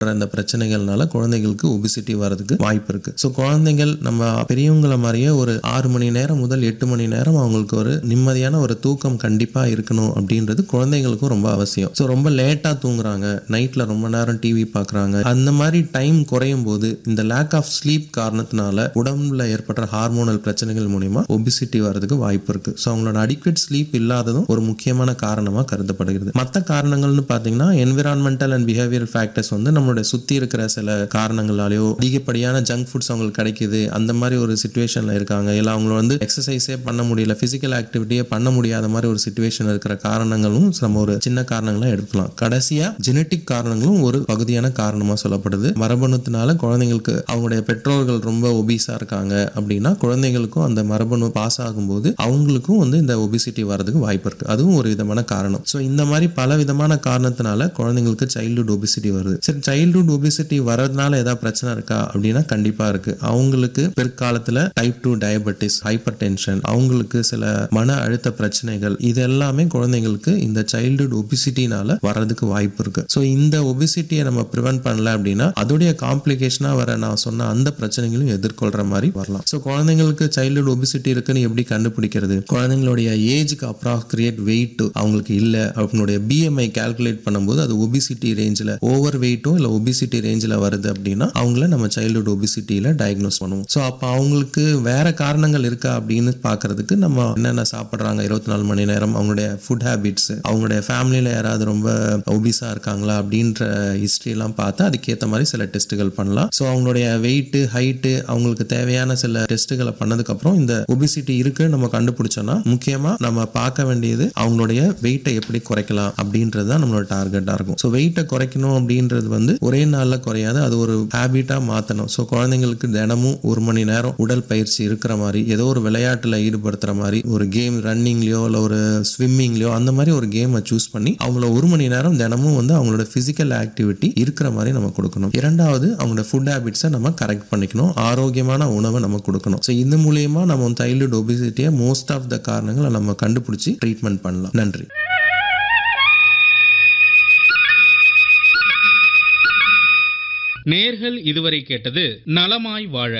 இந்த பிரச்சனைகள்னால குழந்தைகளுக்கு ஒபிசிட்டி வரதுக்கு வாய்ப்பு இருக்கு ஸோ குழந்தைகள் நம்ம பெரியவங்கள மாதிரியே ஒரு ஆறு மணி நேரம் முதல் எட்டு மணி நேரம் அவங்களுக்கு ஒரு நிம்மதியான ஒரு தூக்கம் கண்டிப்பா இருக்கணும் அப்படின்றது குழந்தைங்களுக்கும் ரொம்ப அவசியம் ஸோ ரொம்ப லேட்டா தூங்குறாங்க நைட்ல ரொம்ப நேரம் டிவி பார்க்குறாங்க அந்த மாதிரி டைம் குறையும் போது இந்த லேக் ஆஃப் ஸ்லீப் காரணத்தினால உடம்புல ஏற்படுற ஹார்மோனல் பிரச்சனைகள் மூலியமா ஒபிசிட்டி வரதுக்கு வாய்ப்பு இருக்கு ஸோ அவங்களோட அடிக்வேட் ஸ்லீப் இல்லாததும் ஒரு முக்கியமான காரணமா கருதப்படுகிறது மற்ற காரணங்கள்னு பார்த்தீங்கன்னா என்விரான்மெண்டல் அண்ட் பிஹேவியரல் ஃபேக்டர்ஸ் வந்து நம்மளுடைய சுத்தி இருக்கிற சில காரணங்களாலேயோ அதிகப்படியான ஜங்க் ஃபுட்ஸ் அவங்களுக்கு கிடைக்குது அந்த மாதிரி ஒரு சுச்சுவேஷன்ல இருக்காங்க இல்லை அவங்கள வந்து எக்ஸசைஸே பண்ண முடியல பிசிக்கல் ஆக்டிவிட்டியே பண்ண முடியாத மாதிரி ஒரு சுச்சுவேஷன் இருக்கிற காரணங்களும் நம்ம ஒரு சின்ன காரணங்களா எடுக்கலாம் கடைசியா ஜெனட்டிக் காரணங்களும் ஒரு பகுதியான காரணமா சொல்லப்படுது மரபணுத்தினால குழந்தைங்களுக்கு அவங்களுடைய பெற்றோர்கள் ரொம்ப ஒபீஸா இருக்காங்க அப்படின்னா குழந்தைங்களுக்கும் அந்த மரபணு பாஸ் ஆகும்போது அவங்களுக்கும் வந்து இந்த ஒபிசிட்டி வரதுக்கு வாய்ப்பு இருக்கு அதுவும் ஒரு விதமான காரணம் ஸோ இந்த மாதிரி பல விதமான காரணத்தினால குழந்தைங்களுக்கு சைல்டுஹுட் ஒபிசிட்டி வருது சரி சைல்டுஹுட் ஒபிசிட்டி வரதுனால ஏதாவது பிரச்சனை இருக்கா அப்படின்னா கண்டிப்பா இருக்கு அவங்களுக்கு பிற்காலத்துல type two diabetes hypertension அவங்களுக்கு சில மன அழுத்த பிரச்சனைகள் இது எல்லாமே குழந்தைங்களுக்கு இந்த சைல்டுஹுட் ஒபிசிட்டினால வர்றதுக்கு வாய்ப்பு இருக்கு ஸோ இந்த ஒபிசிட்டியை நம்ம ப்ரிவென்ட் பண்ணல அப்படின்னா அதோடைய காம்ப்ளிகேஷனா வர நான் சொன்ன அந்த பிரச்சனைகளும் எதிர்கொள்ற மாதிரி வரலாம் ஸோ குழந்தைங்களுக்கு சைல்டுஹுட் ஒபிசிட்டி இருக்குன்னு எப்படி கண்டுபிடிக்கிறது குழந்தைங்களுடைய ஏஜுக்கு அப்ராக்ரியேட் வெயிட் அவங்களுக்கு இல்லை அவங்களுடைய பிஎம்ஐ கால்குலேட் பண்ணும்போது அது ஒபிசிட்டி ரேஞ்சில் ஓவர் வெயிட்டோ இல்லை ஒபிசிட்டி ரேஞ்சில் வருது அப்படின்னா அவங்கள நம்ம சைல்டுஹுட் ஒபிசிட்டியில் டயக்னோஸ் பண்ணுவோம் ஸோ அப்போ அவங்களுக்கு வேற காரணங்கள் இருக்கா அப்படின்னு பார்க்கறதுக்கு நம்ம என்னென்ன சாப்பிட்றாங்க இருபத்தி நாலு மணி நேரம் அவங்களுடைய ஃபுட் ஹேபிட்ஸ் அவங்களுடைய ஃபேமிலியில் யாராவது ரொம்ப ஒபிஸாக இருக்காங்களா அப்படின்ற ஹிஸ்ட்ரி எல்லாம் பார்த்து அதுக்கேற்ற மாதிரி சில டெஸ்ட்டுகள் பண்ணலாம் ஸோ அவங்களுடைய வெயிட்டு ஹைட்டு அவங்களுக்கு தேவையான சில டெஸ்ட்டுகளை பண்ணதுக்கப்புறம் இந்த ஒபிசிட்டி இருக்குன்னு நம்ம கண்டுபிடிச்சோன்னா முக்கியமாக நம்ம பார்க்க வேண்டியது அவங்களுடைய வெயிட்டை எப்படி குறைக்கலாம் அப்படின்றது தான் நம்மளோட டார்கெட்டாக இருக்கும் ஸோ வெயிட்டை குறைக்கணும் அப்படின்றது வந்து ஒரே நாளில் குறையாது அது ஒரு ஹேபிட்டாக மாற்றணும் ஸோ குழந்தைங்களுக்கு தினமும் ஒரு மணி நேரம் உடல் பயிற்சி இருக்கிற மாதிரி ஏதோ ஒரு விளையாட்டில் ஈடுபடுத்துகிற மாதிரி ஒரு கேம் ரன்னிங்லையோ இல்லை ஒரு ஸ்விம்மிங்லையோ அந்த மாதிரி ஒரு கேமை சூஸ் பண்ணி அவங்கள ஒரு மணி நேரம் தினமும் வந்து அவங்களோட ஃபிசிக்கல் ஆக்டிவிட்டி இருக்கிற மாதிரி நம்ம கொடுக்கணும் இரண்டாவது அவங்களோட ஃபுட் ஹேபிட்ஸை நம்ம கரெக்ட் பண்ணிக்கணும் ஆரோக்கியமான உணவை நம்ம கொடுக்கணும் ஸோ இது மூலியமா நம்ம சைல்டுஹுட் ஒபிசிட்டியை மோஸ்ட் ஆஃப் த காரணங்களை நம்ம கண்டுபிடிச்சி ட்ரீட்மெண்ட் பண்ணலாம் நன்றி நேர்கள் இதுவரை கேட்டது நலமாய் வாழ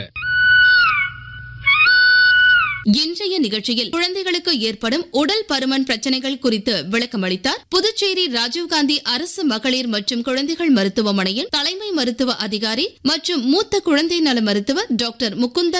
இன்றைய நிகழ்ச்சியில் குழந்தைகளுக்கு ஏற்படும் உடல் பருமன் பிரச்சனைகள் குறித்து விளக்கமளித்தார் புதுச்சேரி ராஜீவ்காந்தி அரசு மகளிர் மற்றும் குழந்தைகள் மருத்துவமனையின் தலைமை மருத்துவ அதிகாரி மற்றும் மூத்த குழந்தை நல மருத்துவர் டாக்டர் முகுந்தன்